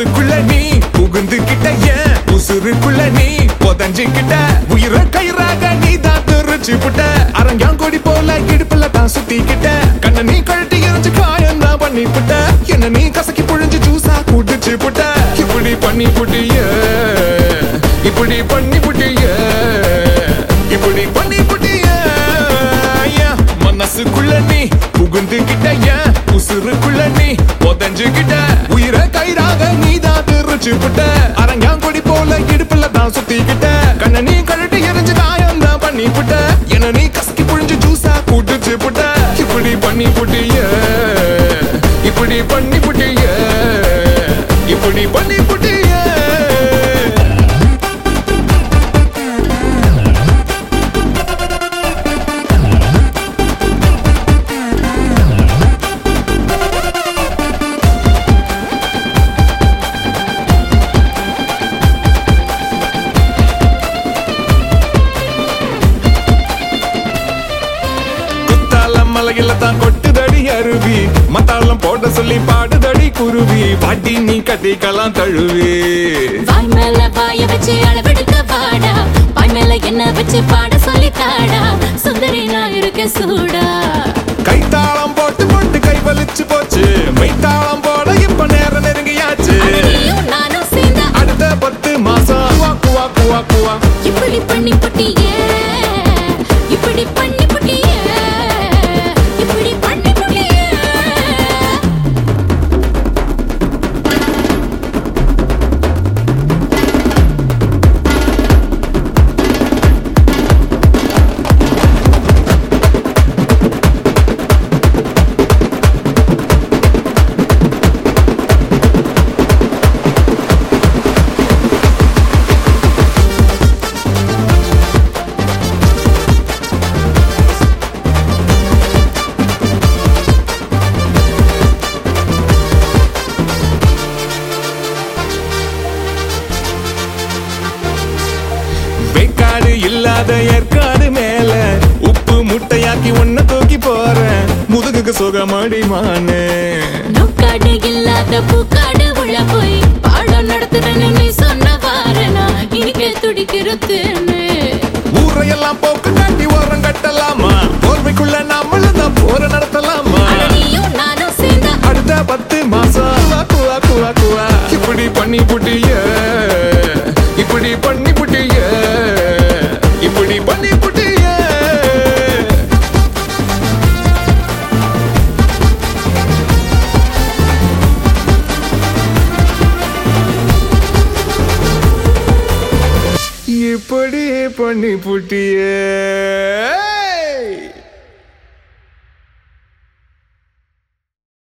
மனசுக்குள்ள நீ புகுந்துகிட்ட ஏன் உசுருக்குள்ள நீ புதஞ்சுக்கிட்ட உயிர கயிறாக நீ தான் தெரிச்சு புட்ட அரங்காங்கொடி போல இடுப்புல தான் சுத்திக்கிட்ட கண்ண நீ கழட்டி எரிஞ்சு காயம் தான் பண்ணி புட்ட என்ன நீ கசக்கி புழிஞ்சு ஜூஸா குடிச்சு புட்ட இப்படி பண்ணி புட்டிய இப்படி பண்ணி புட்டிய இப்படி பண்ணி புட்டிய ஏன் மனசுக்குள்ள நீ புகுந்துகிட்ட ஏன் உசுருக்குள்ள நீ புதஞ்சுகிட்ட உயிர கயிறாக நீ தான் தெரிச்சு புட்ட அரங்காங்கொடி போல இடுப்புல தான் சுத்திக்கிட்ட கண்ண நீ கழட்டி எரிஞ்சு காயம் தான் பண்ணி புட்ட என்ன நீ கசக்கி புழிஞ்சு ஜூஸா குடிச்சு புட்ட இப்படி பண்ணி புட்டிய இப்படி பண்ணி புட்டிய இப்படி பண்ணி புட்டிய குத்தாலம் மலையில தான் கொட்டுதடி அருவி மத்தாளம் போட சொல்லி பாடுதடி குருவி பாட்டி நீ கட்டிக்கலாம் தழுவி வாய் மேல வாய வச்சு அளவெடுக்க வாடா வாய் மேல என்ன வச்சு பாட சொல்லி தாடா சுந்தரி நான் இருக்க சூடா கைத்தாளம் போட்டு போட்டு கை வலிச்சு போச்சு மெய்த்தாளம் போட இப்ப நேரம் நெருங்கியாச்சு நீயும் நானும் சேர்ந்தா அடுத்த பத்து மாசம் குவா குவா குவா குவா இப்படி பண்ணி புட்டியே இப்படி பண்ணி புட்டியே இப்படி பண்ணி புட்டியே வெக்காடு இல்லாத ஏற்காடு மேல உப்பு முட்டையாக்கி ஒன்ன தூக்கி போறேன் முதுகுக்கு சுகமடி மானே நோக்காடு இல்லாத பூக்காடு உள்ள போய் பாடம் நடத்துறேன்னு நீ சொன்ன வாரனா இனிக்க துடிக்கிறதுன்னு ஊரையெல்லாம் போக்கு காட்டி ஓரம் கட்டலாமா போர்வைக்குள்ள நாமளும் தான் போற நடத்தலாமா அட நீயும் நானும் சேர்ந்தா அடுத்த பத்து மாசம் குவா, குவா குவா குவா இப்படி பண்ணி புட்டிய இப்படி பண்ணி புட்டிய இப்படி பண்ணி புட்டிய இப்படி பண்ணி புட்டிய